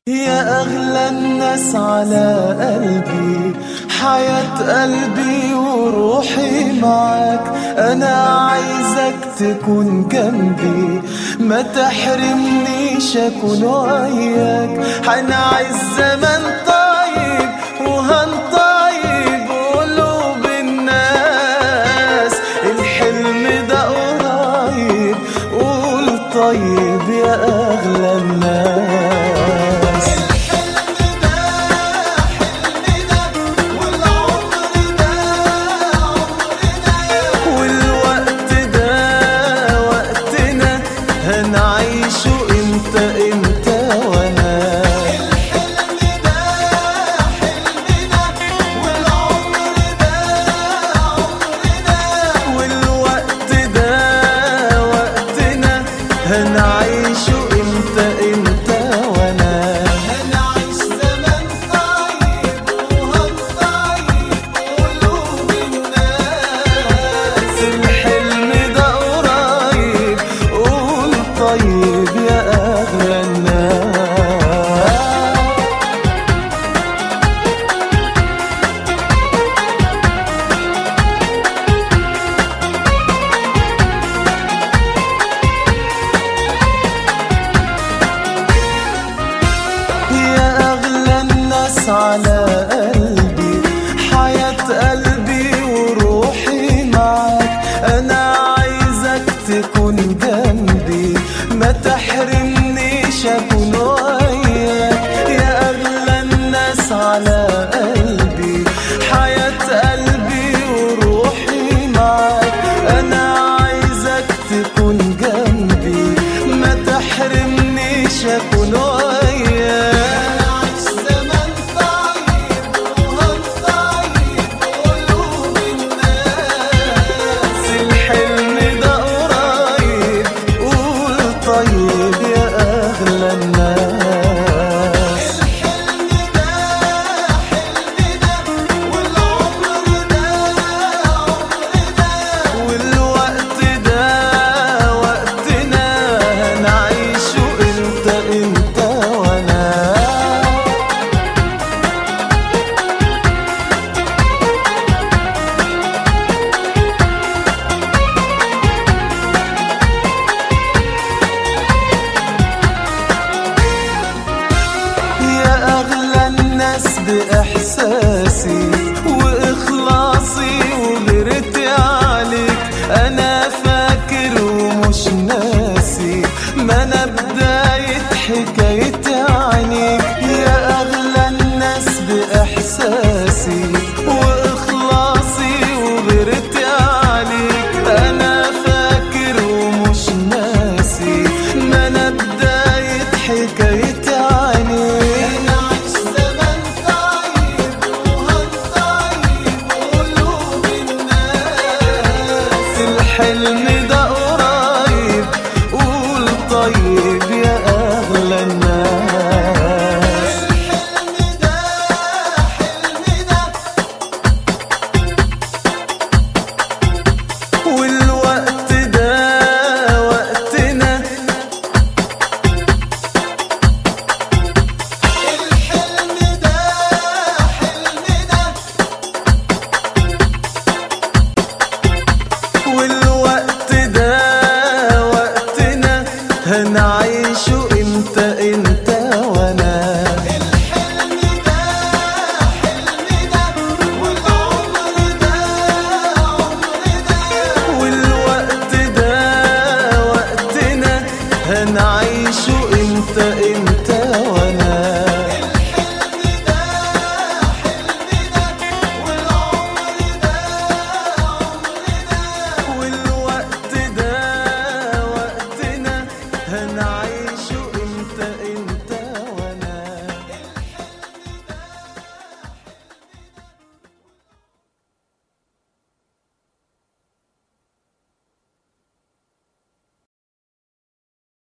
يا أغلى الناس على قلبي حياة قلبي وروحي معاك أنا عايزك تكون جنبي ما تحرمنيش أكون وياك هنعيش زمن طيب وهنطيب قلوب الناس الحلم ده قريب قول طيب يا أغلى الناس والوقت ده وقتنا هنعيشه انت انت وانا والوقت ده وقتنا هنعيشه انت انت وانا هنعيش زمن طيب وهنطيب قلوب الناس الحلم ده قريب قول طيب يا اغلى الناس يا أغلى الناس على قلبي حياة قلبي وروحي معاك أنا عايزك تكون جنبي ما تحرمنيش أكون وياك يا أغلى الناس على قلبي حياة قلبي وروحي معاك أنا عايزك تكون جنبي ما تحرمنيش أكون وياك زمن طيب وهنطيب قلوب الناس الحلم ده قريب قول طيب يا أغلى الناس والوقت ده وقتنا هنعيشه انت انت وانا يا أغلى الناس بإحساسي وإخلاصي وغيرتي عليك أنا فاكر ومش ناسي ما أنا بداية حكايتي عنيك يا أغلى الناس بإحساسي وإخلاصي وغيرتي عليك أنا فاكر ومش ناسي ما أنا بداية حكايتي عنيك